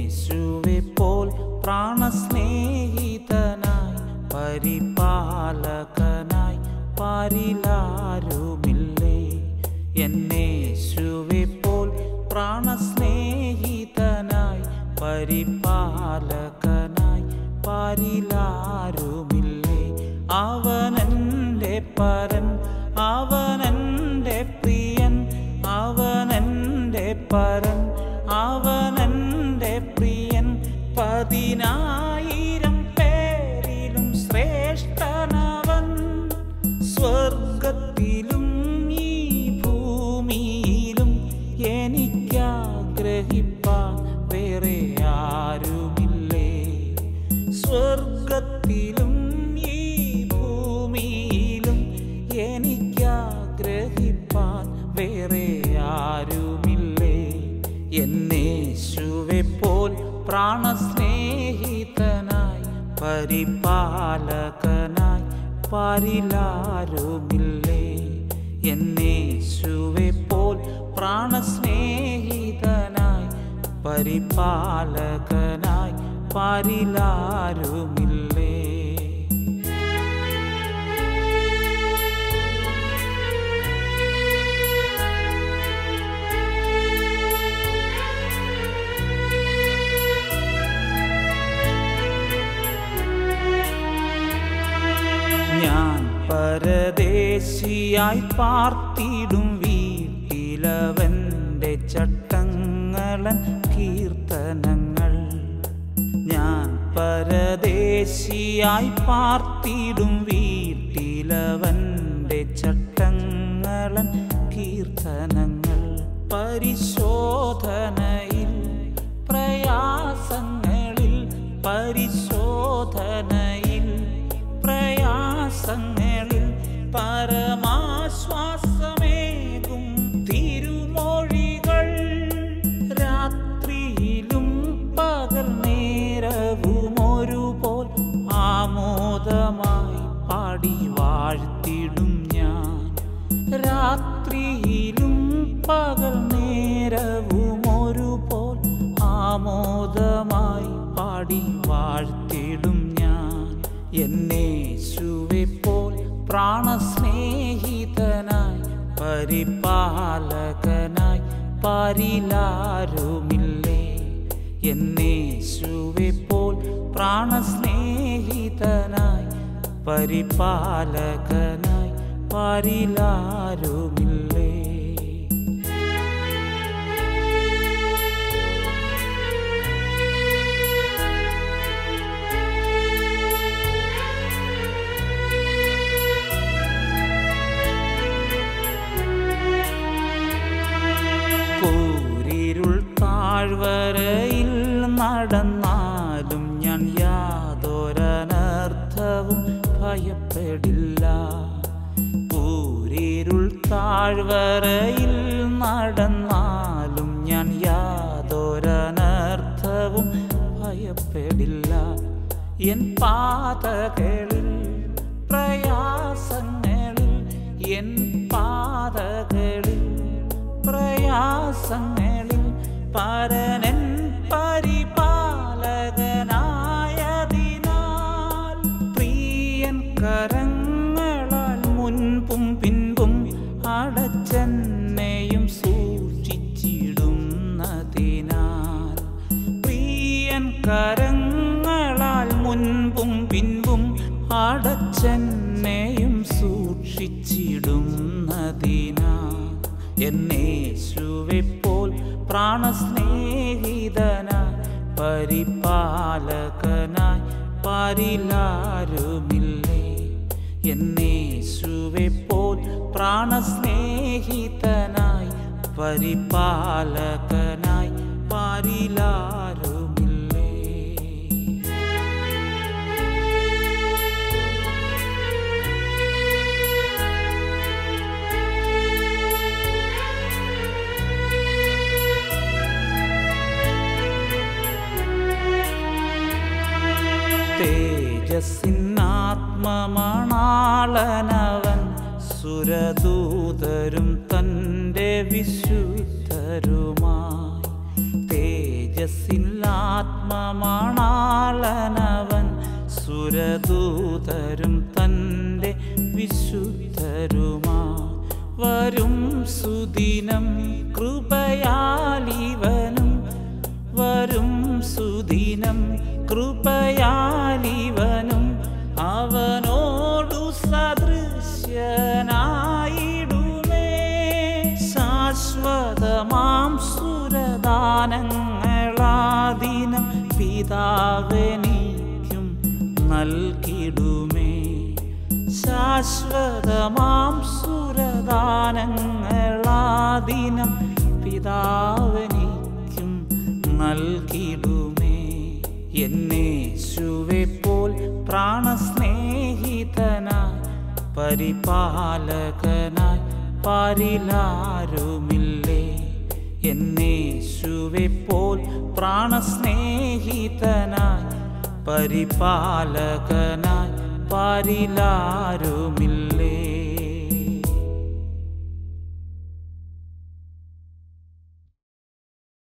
എന്നേശുവെ പോൽ പ്രാണസ്നേഹിതനായി പരിപാലകനായി പാരിലാരുമില്ലേ എന്നേശുവെ പോൽ പ്രാണസ്നേഹിതനായി പരിപാലകനായി പാരിലാരുമില്ലേ അവനെൻ്റെ പരൻ അവനെൻ്റെ പ്രിയൻ അവനെൻ്റെ പരൻ അവനെൻ്റെ പ്രിയൻ പതിനായിരം പേരിലും ശ്രേഷ്ഠനവൻ സ്വർഗത്തിലും ഈ ഭൂമിയിലും എനിക്കാഗ്രഹിപ്പാൻ വേറെ ആരുമില്ലേ സ്വർഗത്തിലും ഈ ഭൂമിയിലും എനിക്കാഗ്രഹിപ്പാൻ വേറെ ആരുമില്ലേ എന്നേശുവെ പോൽ പ്രാണസ്നേഹിതനായി പരിപാലകനായി പാരിലാരുമില്ലേ എന്നേശുവെ പോൽ പ്രാണസ്നേഹിതനായി പരിപാലകനായി പാരിലാരുമില്ലേ ഞാൻ പരദേശിയായി പാർത്തിടും വീട്ടിലവൻ്റെ ചട്ടങ്ങളൻ കീർത്തനങ്ങൾ ഞാൻ പരദേശിയായി പാർത്തിടും വീട്ടിലവൻ്റെ ചട്ടങ്ങളൻ കീർത്തനങ്ങൾ പരിശോധനയിൽ പ്രയാസങ്ങളിൽ പരിശോധനയിൽ പ്രയാസങ്ങളിൽ പരമാശ്വാസമേകും തിരുമൊഴികൾ രാത്രിയിലും പകൽ നേരവും ഒരുപോൽ ആമോദമായി പാടി വാഴ്ത്തിടും ഞാൻ രാത്രിയിലും പകൽ നേരവും ഒരുപോൽ ആമോദമായി പാടി വാഴ്ത്തിടും ഞാൻ എന്നേശുവെ പോൽ പ്രാണസ്നേഹിതനായി പരിപാലകനായി പാരിലാരുമില്ലേ എന്നേശുവെ പോൽ പ്രാണസ്നേഹിതനായി പരിപാലകനായി പാരിലാരുമില്ലേ കൂരിരുൾ താഴ്വരയിൽ നടന്നാലും ഞാൻ യാതൊരനർത്ഥവും ഭയപ്പെടില്ല കൂരിരുൾ താഴ്വരയിൽ നടന്നാലും ഞാൻ യാതൊരനർത്ഥവും ഭയപ്പെടില്ല എൻ പാതകളിൽ പ്രയാസങ്ങളിൽ എൻ പാതകളിൽ പ്രയാസങ്ങളിൽ പരനൻ പരിപാലകനായതിനാൽ പ്രിയൻ കരങ്ങളാൽ മുൻപും പിൻപും അടച്ചെന്നെയും സൂക്ഷിച്ചിടുന്നതിനാൽ പ്രിയൻ കരങ്ങളാൽ മുൻപും പിൻപും അടച്ചെന്നെയും സൂക്ഷിച്ചിടുന്നതിനാൽ എന്നേശുവെ പോൽ പ്രാണസ്നേഹിതനായി പരിപാലകനായി പാരിലാരുമില്ലേ എന്നേശുവെ പോൽ പ്രാണസ്നേഹിതനായി പരിപാലകനായി പാരിലാരുമില്ലേ തേജസ്സിനാത്മമണാളനവൻ സുരദൂതരും തൻ്റെ വിശുദ്ധരുമായി തേജസ്സിനാത്മമണാളനവൻ തേജസ്സിലാത്മമാണാളനവൻ സുരദൂതരും തൻ്റെ വിശുദ്ധരുമാ വരും സുദിനം കൃപയാലിവനും വരും സുദിനം കൃപയാലിവനും അവനോടു സദൃശ്യനായിടുമേ ശാശ്വതമാം സുരദാനങ്ങളാദിനം പിതാവെനിക്കും നൽകിടുമേ ശാശ്വതമാം സുരദാനങ്ങളാദിനം പിതാവെനിക്കും നൽകിടുമേ എന്നേശുവെ പോൽ പ്രാണസ്നേഹിതനായി പരിപാലകനായി പാരിലാരുമില്ലേ എന്നേശുവെ പോൽ പ്രാണസ്നേഹിതനായി പരിപാലകനായി പാരിലാരുമില്ലേ